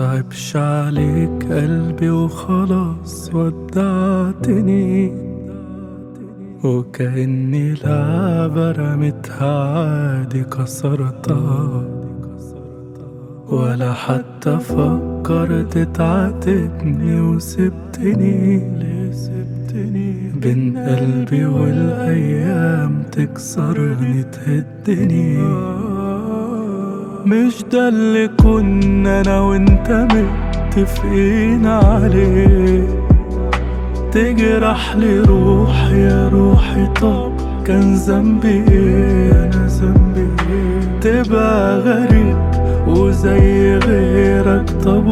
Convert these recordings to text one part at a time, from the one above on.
صعبش عليك قلبي وخلاص ودعتني وكأني لعبة رميتها عادي كسرتها ولا حتى فكرت تعاتبني وسبتني ليه سبتني بين قلبي والأيام تكسرني تهدني مش ده اللي كنا أنا وأنت متفقين عليه تجرح لي روحي يا روحي طب كان ذنبي ايه انا ذنبي ايه تبقى غريب وزي غيرك طب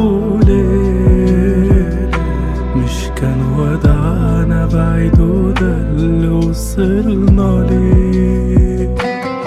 وليه مش كان ودعنا بعيد وده اللي وصلنا ليه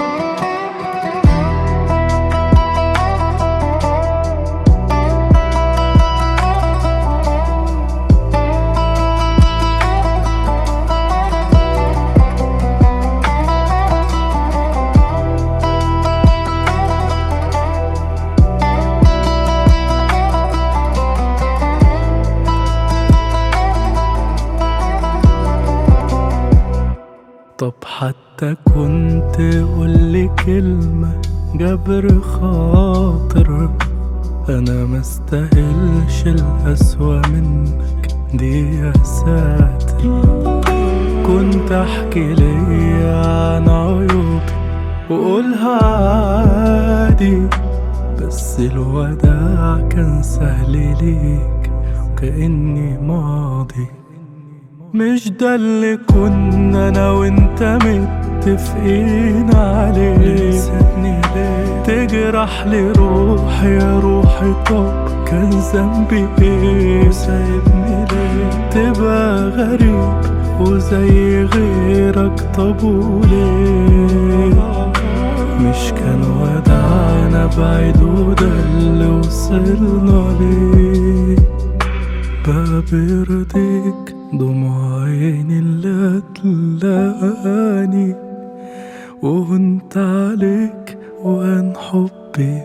طب حتى كنت قولي كلمة جبر خاطر أنا مستاهلش الأسوأ منك دي يا ساتر كنت أحكي ليا عن عيوبي وقولها عادي بس الوداع كان سهل ليك وكأني ماضي مش ده اللي كنا انا وانت متفقين عليه سيبني ليه تجرح لي روحي يا روحي طب كان ذنبي ايه سايبني ليه تبقى غريب وزي غيرك طب وليه مش كان ودعنا بعيد وده اللي وصلنا ليه بقى بيرضيك دموع عيني اللي تلاقاني وانت عليك وان حبي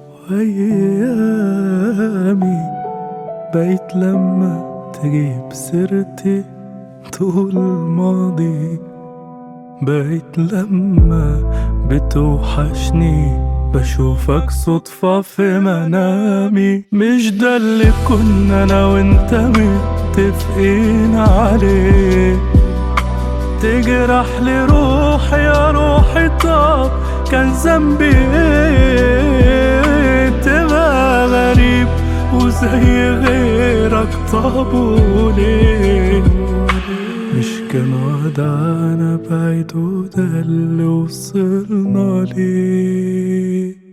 وايامي بقيت لما تجيب سيرتي طول ماضي بقيت لما بتوحشني بشوفك صدفة في منامي مش ده اللي كنا انا وانت متفقين عليه تجرح لي روحي يا روحي طب كان ذنبي ايه تبقى غريب وزي غيرك طب وليه مش كان ودعنا بعيد وده اللي وصلنا ليه